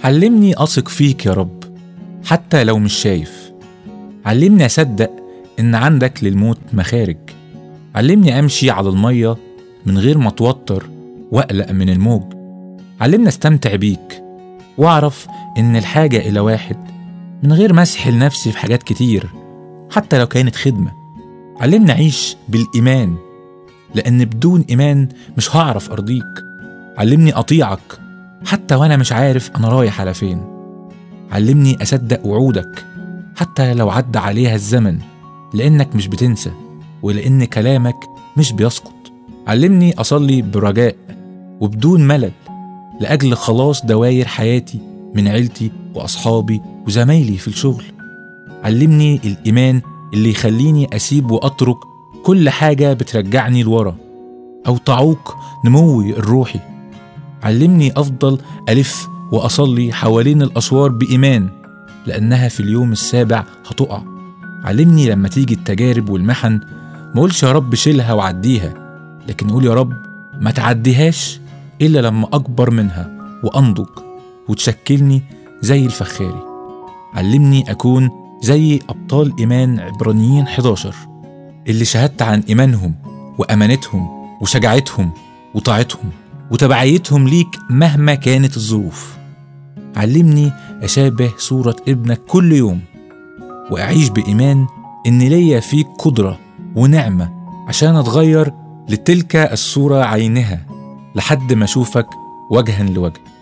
علمني أثق فيك يا رب حتى لو مش شايف علمني أصدق إن عندك للموت مخارج علمني أمشي على المية من غير ما أتوتر وأقلق من الموج علمني أستمتع بيك وأعرف إن الحاجة إلى واحد من غير ما أسحل نفسي في حاجات كتير حتى لو كانت خدمة علمني أعيش بالإيمان لأن بدون إيمان مش هعرف أرضيك علمني أطيعك حتى وأنا مش عارف أنا رايح على فين علمني أصدق وعودك حتى لو عدى عليها الزمن لأنك مش بتنسى ولأن كلامك مش بيسقط علمني أصلي برجاء وبدون ملل لأجل خلاص دواير حياتي من عيلتي وأصحابي وزمايلي في الشغل علمني الإيمان اللي يخليني أسيب وأترك كل حاجة بترجعني لورا أو تعوق نموي الروحي علمني أفضل ألف وأصلي حوالين الأسوار بإيمان لأنها في اليوم السابع هتقع علمني لما تيجي التجارب والمحن ما أقولش يا رب شيلها وعديها لكن قول يا رب ما تعديهاش إلا لما أكبر منها وأنضج وتشكلني زي الفخاري علمني أكون زي أبطال إيمان عبرانيين 11 اللي شهدت عن إيمانهم وأمانتهم وشجاعتهم وطاعتهم وتبعيتهم ليك مهما كانت الظروف علمني أشابه صورة ابنك كل يوم وأعيش بإيمان إن ليا فيك قدرة ونعمة عشان أتغير لتلك الصورة عينها لحد ما أشوفك وجها لوجه